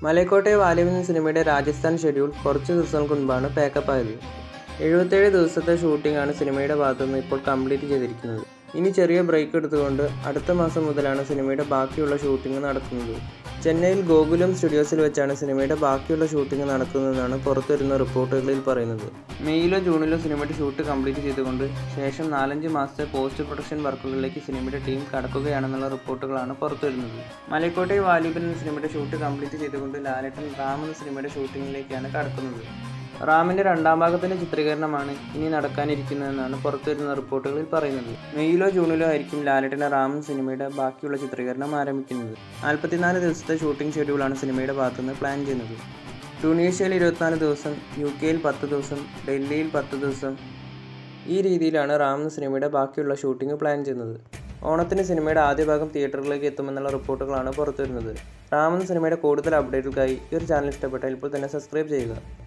മലയക്കോട്ടെ വാലിബൻ സിനിമയുടെ രാജസ്ഥാൻ ഷെഡ്യൂൾ കുറച്ച് ദിവസങ്ങൾക്ക് മുൻപാണ് പാക്കപ്പ് ആയത് എഴുപത്തേഴ് ദിവസത്തെ ഷൂട്ടിംഗ് ആണ് സിനിമയുടെ ഭാഗത്തുനിന്ന് ഇപ്പോൾ കംപ്ലീറ്റ് ചെയ്തിരിക്കുന്നത് ഇനി ചെറിയ ബ്രേക്ക് എടുത്തുകൊണ്ട് അടുത്ത മാസം മുതലാണ് സിനിമയുടെ ബാക്കിയുള്ള ഷൂട്ടിംഗ് നടക്കുന്നത് ചെന്നൈയിൽ ഗോകുലം സ്റ്റുഡിയോസിൽ വെച്ചാണ് സിനിമയുടെ ബാക്കിയുള്ള ഷൂട്ടിംഗ് നടക്കുന്നതെന്നാണ് പുറത്തുവരുന്ന റിപ്പോർട്ടുകളിൽ പറയുന്നത് മെയ്യിലോ ജൂണിലോ സിനിമയുടെ ഷൂട്ട് കംപ്ലീറ്റ് ചെയ്തുകൊണ്ട് ശേഷം നാലഞ്ച് മാസത്തെ പോസ്റ്റ് പ്രൊഡക്ഷൻ വർക്കുകളിലേക്ക് സിനിമയുടെ ടീം കടക്കുകയാണെന്നുള്ള റിപ്പോർട്ടുകളാണ് പുറത്തുവരുന്നത് മലക്കോട്ടെ വാലിബൻ എന്ന സിനിമയുടെ ഷൂട്ട് കംപ്ലീറ്റ് ചെയ്തുകൊണ്ട് ലാലേട്ടൻ റാം എന്ന സിനിമയുടെ ഷൂട്ടിങ്ങിലേക്കാണ് കടക്കുന്നത് റാമിന്റെ രണ്ടാം ഭാഗത്തിന്റെ ചിത്രീകരണമാണ് ഇനി നടക്കാനിരിക്കുന്നതെന്നാണ് പുറത്തുവരുന്ന റിപ്പോർട്ടുകളിൽ പറയുന്നത് മെയ്യിലോ ജൂണിലോ ആയിരിക്കും ലാലേട്ടന്റെ റാമൻ സിനിമയുടെ ബാക്കിയുള്ള ചിത്രീകരണം ആരംഭിക്കുന്നത് നാൽപ്പത്തിനാല് ദിവസത്തെ ഷൂട്ടിംഗ് ഷെഡ്യൂളാണ് സിനിമയുടെ ഭാഗത്തുനിന്ന് പ്ലാൻ ചെയ്യുന്നത് ടുണീഷ്യയിൽ ഇരുപത്തിനാല് ദിവസം യു കെയിൽ പത്ത് ദിവസം ഡൽഹിയിൽ പത്ത് ദിവസം ഈ രീതിയിലാണ് റാം എന്ന സിനിമയുടെ ബാക്കിയുള്ള ഷൂട്ടിംഗ് പ്ലാൻ ചെയ്യുന്നത് ഓണത്തിന് സിനിമയുടെ ആദ്യ ഭാഗം തിയേറ്ററുകളിലേക്ക് എത്തുമെന്നുള്ള റിപ്പോർട്ടുകളാണ് പുറത്തുവരുന്നത് റാം എന്ന സിനിമയുടെ കൂടുതൽ അപ്ഡേറ്റുകൾക്കായി ഈ ഒരു ചാനൽ ഇഷ്ടപ്പെട്ടാൽ ഇപ്പോൾ തന്നെ സബ്സ്ക്രൈബ് ചെയ്യുക